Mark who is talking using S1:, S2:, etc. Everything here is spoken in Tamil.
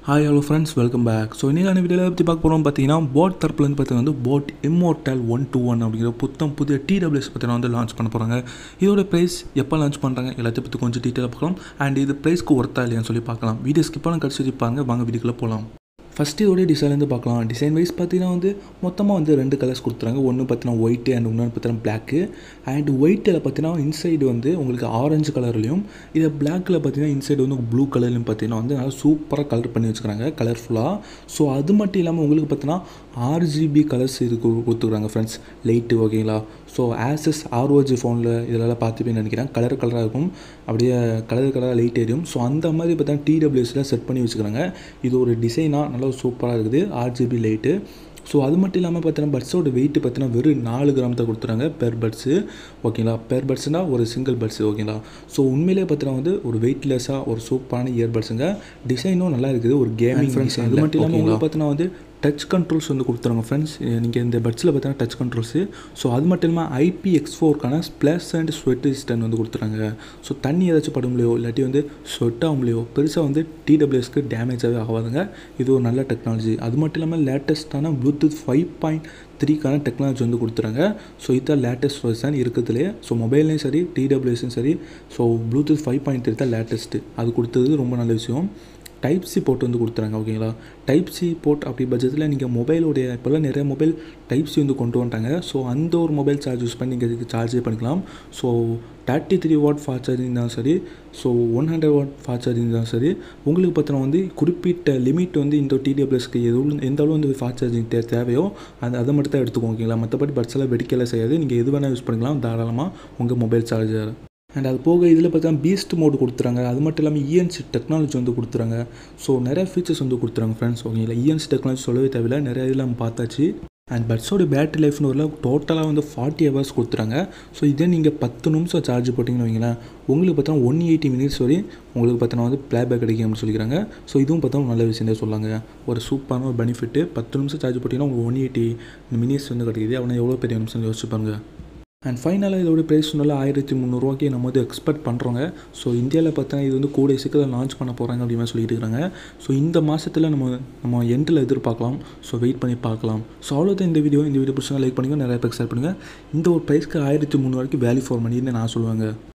S1: hi hello friends welcome back so இன்றைக்கான வீடியோவில் பற்றி பார்க்க போகிறோம் பார்த்தீங்கன்னா போட் தரப்புலேருந்து பார்த்தீங்கன்னா வந்து boAt immortal one two one அப்படிங்கிற புத்தம் புதிய டிடபிள்யூஎஸ் பார்த்தீங்கன்னா வந்து லான்ச் பண்ண போகிறாங்க இதோட ப்ரைஸ் எப்போ லான்ச் பண்ணுறாங்க எல்லாத்தையும் பற்றி கொஞ்சம் டீட்டெயிலாக பார்க்கலாம் அண்ட் இது ப்ரைஸ்க்கு ஒர்த்தா இல்லையான்னு சொல்லி பார்க்கலாம் வீடியோ ஸ்கிப் பண்ண கடைசி வச்சுப்பாங்க வாங்க வீடியோக்குள்ளே போகலாம் ஃபஸ்ட்டு இதோடைய டிசைன்லேருந்து பார்க்கலாம் டிசைன் வைஸ் பார்த்தீங்கன்னா வந்து மொத்தமாக வந்து ரெண்டு கலர்ஸ் கொடுத்துறாங்க ஒன்று பார்த்தீங்கன்னா ஒயிட்டு அண்ட் இன்னொன்று பார்த்தீங்கன்னா பிளாக்கு அண்ட் ஒயிட்டில் பார்த்தீங்கன்னா இன்சைடு வந்து உங்களுக்கு ஆரஞ்சு கலர்லையும் இதை பிளாக்கில் பார்த்தீங்கன்னா இன்சைடு வந்து ப்ளூ கலர்லையும் பார்த்தீங்கன்னா வந்து நல்லா சூப்பராக கலர் பண்ணி வச்சுக்கிறாங்க கலர்ஃபுல்லாக ஸோ அது மட்டும் இல்லாமல் உங்களுக்கு பார்த்தீங்கன்னா ஆர்ஜிபி கலர்ஸ் இது கொடுத்துக்குறாங்க ஃப்ரெண்ட்ஸ் லைட்டு ஓகேங்களா ஸோ ஆசஸ் ஆர்ஓஜி ஃபோனில் இதெல்லாம் பார்த்துப்பேன்னு நினைக்கிறேன் கலர் கலராக இருக்கும் அப்படியே கலர் கலராக லைட் எரியும் ஸோ அந்த மாதிரி பார்த்தீங்கன்னா டிடபிள்யூஸில் செட் பண்ணி வச்சுக்கிறாங்க இது ஒரு டிசைனாக நல்லா சூப்பராக இருக்குது ஆர்ஜிபி லைட்டு ஸோ அது மட்டும் இல்லாமல் பார்த்தீங்கன்னா பட்ஸோட வெயிட் பார்த்தீங்கன்னா வெறும் நாலு கிராம் தான் கொடுத்துறாங்க பெர் பட்ஸு ஓகேங்களா பெர் பட்ஸ்னால் ஒரு சிங்கிள் பட்ஸு ஓகேங்களா ஸோ உண்மையிலே பார்த்தீங்கன்னா வந்து ஒரு வெயிட்லெஸ்ஸாக ஒரு சூப்பரான இயர்பட்ஸுங்க டிசைனும் நல்லா இருக்குது ஒரு கேமிங் ஃப்ரெண்ட்ஸ் அது மட்டும் இல்லாமல் உங்களுக்கு பார்த்தீங்கன்னா வந்து டச் கண்ட்ரோல்ஸ் வந்து கொடுத்துருங்க ஃப்ரெண்ட்ஸ் நீங்கள் இந்த பட்ஸில் பார்த்தீங்கன்னா டச் கண்ட்ரோல்ஸு ஸோ அது மட்டும் இல்லாமல் ஐபி எக்ஸ் ஃபோர்க்கான ஸ்ப்ளஸ் அண்ட் ஸ்வெட் ரெசிஸ்டன் வந்து கொடுத்துறாங்க ஸோ தண்ணி ஏதாச்சும் படும்லையோ இல்லாட்டி வந்து ஸ்வெட் ஆகும்லையோ பெருசாக வந்து டிடபிள்யூஎஸ்க்கு டேமேஜாகவே ஆகாதுங்க இது ஒரு நல்ல டெக்னாலஜி அது மட்டும் இல்லாமல் லேட்டஸ்ட்டான ப்ளூடூத் ஃபைவ் பாயிண்ட் த்ரீக்கான டெக்னாலஜி வந்து கொடுத்துறாங்க ஸோ இதுதான் லேட்டஸ்ட் வெர்ஷன் இருக்கிறதுலே ஸோ மொபைல்லையும் சரி டிடபிள்யூஎஸும் சரி so Bluetooth five point three தான் லேட்டஸ்ட்டு அது கொடுத்தது ரொம்ப நல்ல விஷயம் டைப் சி போர்ட் வந்து கொடுத்துறாங்க ஓகேங்களா டைப் சி போர்ட் அப்படி பட்சத்தில் நீங்கள் மொபைலோடைய இப்போல்லாம் நிறைய மொபைல் டைப் சி வந்து கொண்டு வந்துட்டாங்க ஸோ அந்த ஒரு மொபைல் சார்ஜ் யூஸ் பண்ணி நீங்கள் இதுக்கு சார்ஜே பண்ணிக்கலாம் so thirty three watt fast charging தான் சரி so one hundred watt fast charging தான் சரி உங்களுக்கு பார்த்தீங்கன்னா வந்து குறிப்பிட்ட லிமிட் வந்து இந்த டிடிஎப்எஸ்க்கு எதுவும் எந்த அளவு வந்து ஃபாஸ்ட் சார்ஜிங் தே தேவையோ அந்த அதை மட்டும் தான் எடுத்துக்கோங்க ஓகேங்களா மற்றபடி பட்ஸெல்லாம் வெடிக்கலாம் செய்யாது நீங்கள் எது வேணால் யூஸ் பண்ணிக்கலாம் தாராளமாக உங்கள் மொபைல் சார்ஜர் அண்ட் அது போக இதில் பார்த்தா பீஸ்ட் மோடு கொடுத்துறாங்க அது மட்டும் இல்லாமல் இஎன்சி டெக்னாலஜி வந்து கொடுத்துறாங்க ஸோ நிறைய ஃபீச்சர்ஸ் வந்து கொடுத்துறாங்க ஃப்ரெண்ட்ஸ் ஓகேங்களா இஎன்சி டெக்னாலஜி சொல்லவே தேவையில்லை நிறைய இதில் நம்ம பார்த்தாச்சு அண்ட் பட்ஸோட பேட்டரி லைஃப்னு ஒரு டோட்டலாக வந்து ஃபார்ட்டி ஹவர்ஸ் கொடுத்துறாங்க ஸோ இதே நீங்கள் பத்து நிமிஷம் சார்ஜ் போட்டிங்கன்னு வைங்களேன் உங்களுக்கு பார்த்தா ஒன் எயிட்டி மினிட்ஸ் வரையும் உங்களுக்கு பார்த்தோன்னா வந்து ப்ளேபேக் கிடைக்கும் அப்படின்னு சொல்லிக்கிறாங்க ஸோ இதுவும் பார்த்தா நல்ல விஷயம் தான் சொல்லாங்க ஒரு சூப்பரான ஒரு பெனிஃபிட்டு பத்து நிமிஷம் சார்ஜ் போட்டிங்கன்னா உங்களுக்கு ஒன் எயிட்டி மினிட்ஸ் வந்து கிடைக்குது அவனை எவ்வளோ பெரிய நிமிஷம் யோசிச்சு பாருங்க அண்ட் ஃபைனலாக இதோட ப்ரைஸ் சொன்னால ஆயிரத்தி முந்நூறுவாக்கி நம்ம வந்து எக்ஸ்பெக்ட் பண்ணுறோங்க ஸோ இந்தியாவில் பார்த்தா இது வந்து கூடிய சீக்கிரம் லான்ச் பண்ண போகிறாங்க அப்படின்னு சொல்லிட்டு இருக்காங்க ஸோ இந்த மாதத்தில் நம்ம நம்ம எண்டில் எதிர்பார்க்கலாம் ஸோ வெயிட் பண்ணி பார்க்கலாம் ஸோ அவ்வளோதான் இந்த வீடியோ இந்த வீடியோ பிடிச்சா லைக் பண்ணுங்கள் நிறைய பேர் ஷேர் பண்ணுங்கள் இந்த ஒரு ப்ரைஸ்க்கு ஆயிரத்தி முந்நூறுவாய்க்கு வேல்யூ ஃபார் மணின்னு நான் சொல்லுவாங்க